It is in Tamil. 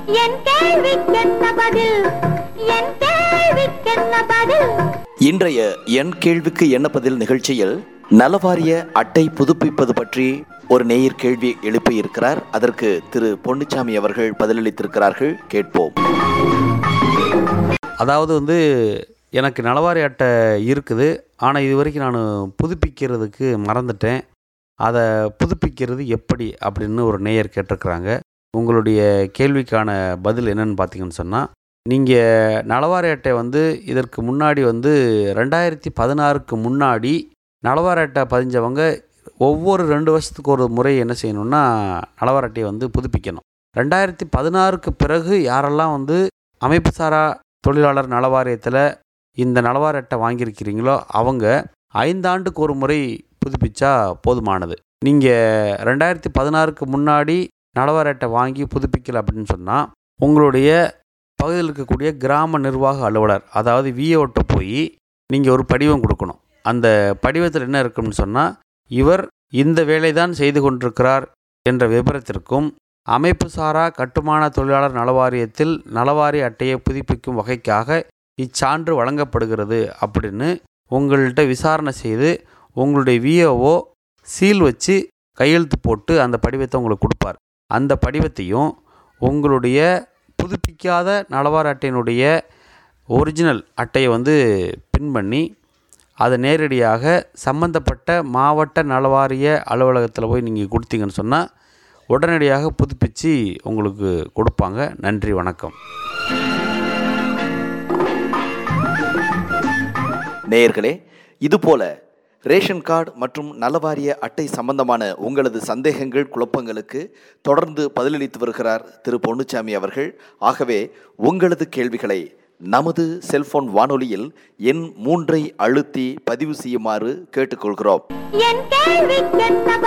என் கேள்விக்கென்ன பதில் என் கேள்விக்கென்ன பதில் இன்றைய என் கேள்விக்கு என்ன பதில் நிகழ்ச்சியில் நலவாரிய அட்டை புதுப்பிப்பது பற்றி ஒரு நேயர் கேள்வி எழுப்பியிருக்கிறார் அதற்கு திரு பொன்னுச்சாமி அவர்கள் பதிலளித்திருக்கிறார்கள் கேட்போம் அதாவது வந்து எனக்கு நலவாரி அட்டை இருக்குது ஆனால் இது வரைக்கும் நான் புதுப்பிக்கிறதுக்கு மறந்துட்டேன் அதை புதுப்பிக்கிறது எப்படி அப்படின்னு ஒரு நேயர் கேட்டிருக்கிறாங்க உங்களுடைய கேள்விக்கான பதில் என்னன்னு பார்த்தீங்கன்னு சொன்னால் நீங்கள் நலவாரி அட்டை வந்து இதற்கு முன்னாடி வந்து ரெண்டாயிரத்தி பதினாறுக்கு முன்னாடி நலவாரி அட்டை பதிஞ்சவங்க ஒவ்வொரு ரெண்டு வருஷத்துக்கு ஒரு முறை என்ன செய்யணும்னா நலவாரி அட்டையை வந்து புதுப்பிக்கணும் ரெண்டாயிரத்தி பதினாறுக்கு பிறகு யாரெல்லாம் வந்து அமைப்பு சாரா தொழிலாளர் நல வாரியத்தில் இந்த நலவார அட்டை வாங்கியிருக்கிறீங்களோ அவங்க ஐந்தாண்டுக்கு ஒரு முறை புதுப்பிச்சா போதுமானது நீங்கள் ரெண்டாயிரத்தி பதினாறுக்கு முன்னாடி நலவார அட்டை வாங்கி புதுப்பிக்கல அப்படின்னு சொன்னால் உங்களுடைய பகுதியில் இருக்கக்கூடிய கிராம நிர்வாக அலுவலர் அதாவது விஏஓட்ட போய் நீங்கள் ஒரு படிவம் கொடுக்கணும் அந்த படிவத்தில் என்ன இருக்குன்னு சொன்னால் இவர் இந்த வேலை தான் செய்து கொண்டிருக்கிறார் என்ற விபரத்திற்கும் அமைப்பு சாரா கட்டுமான தொழிலாளர் நலவாரியத்தில் நலவாரி அட்டையை புதுப்பிக்கும் வகைக்காக இச்சான்று வழங்கப்படுகிறது அப்படின்னு உங்கள்கிட்ட விசாரணை செய்து உங்களுடைய விஓஓ சீல் வச்சு கையெழுத்து போட்டு அந்த படிவத்தை உங்களுக்கு கொடுப்பார் அந்த படிவத்தையும் உங்களுடைய புதுப்பிக்காத நலவாரி அட்டையினுடைய ஒரிஜினல் அட்டையை வந்து பின் பண்ணி அதை நேரடியாக சம்பந்தப்பட்ட மாவட்ட நலவாரிய அலுவலகத்தில் போய் நீங்கள் கொடுத்தீங்கன்னு சொன்னால் உடனடியாக புதுப்பித்து உங்களுக்கு கொடுப்பாங்க நன்றி வணக்கம் நேயர்களே இதுபோல ரேஷன் கார்டு மற்றும் நலவாரிய அட்டை சம்பந்தமான உங்களது சந்தேகங்கள் குழப்பங்களுக்கு தொடர்ந்து பதிலளித்து வருகிறார் திரு பொன்னுச்சாமி அவர்கள் ஆகவே உங்களது கேள்விகளை நமது செல்போன் வானொலியில் எண் மூன்றை அழுத்தி பதிவு செய்யுமாறு கேட்டுக்கொள்கிறோம் என் கேள்விக்கென்ன